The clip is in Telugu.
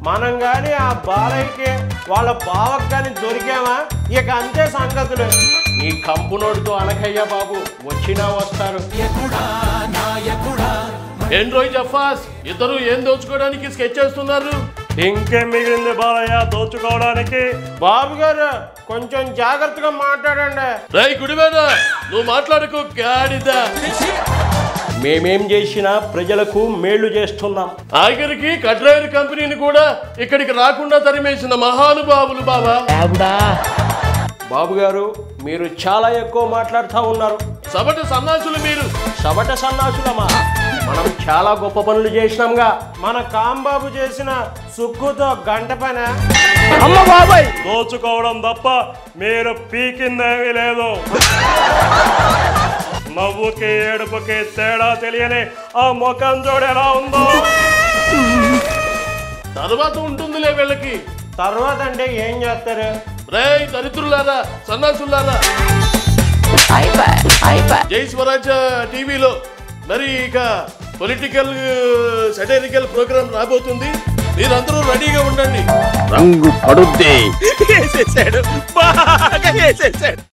మనం గాని ఆ బాలయ్యకి వాళ్ళ బావకు కానీ దొరికామా ఇక అంతే సంగతులు నీ కంపునోడితో అనకయ్యా బాబు వచ్చినా వస్తారు ఏం రోయ్ జఫాస్ ఇద్దరు ఏం దోచుకోవడానికి స్కెచ్ చేస్తున్నారు ఇంకేం మిగిలింది బాలయ్య దోచుకోవడానికి బాబు గారు కొంచెం జాగ్రత్తగా మాట్లాడండి రై గుడివేద నువ్వు మాట్లాడుకో గాడిద మేమేం చేసినా ప్రజలకు మేళ్లు చేస్తున్నాం ఆఖరికి కట్రాయర్ కంపెనీని కూడా ఇక్కడికి రాకుండా తరిమేసిన మహానుభావులు బాబా బాబు గారు మీరు చాలా ఎక్కువ మాట్లాడుతూ ఉన్నారు సబట సన్నాసులు మీరు సబట సన్నాసులమా మనం చాలా గొప్ప పనులు చేసినాంగా మన కాంబాబు చేసిన సుక్కుతో గంట పన అమ్మ బాబాయ్ దోచుకోవడం తప్ప మీరు పీకిందేమీ లేదు నవ్వుకి ఏడుపుకి తేడా తెలియని ఆ ముఖం చూడు ఎలా ఉందో తర్వాత ఉంటుందిలే వీళ్ళకి తర్వాత అంటే ఏం చేస్తారు రేయ్ దరిద్రులారా సన్నాసులారా జై స్వరాజ్య టీవీలో మరి ఇక పొలిటికల్ సెటరికల్ ప్రోగ్రామ్ రాబోతుంది మీరందరూ రెడీగా ఉండండి రంగు పడుద్ది వేసేసాడు బాగా వేసేసాడు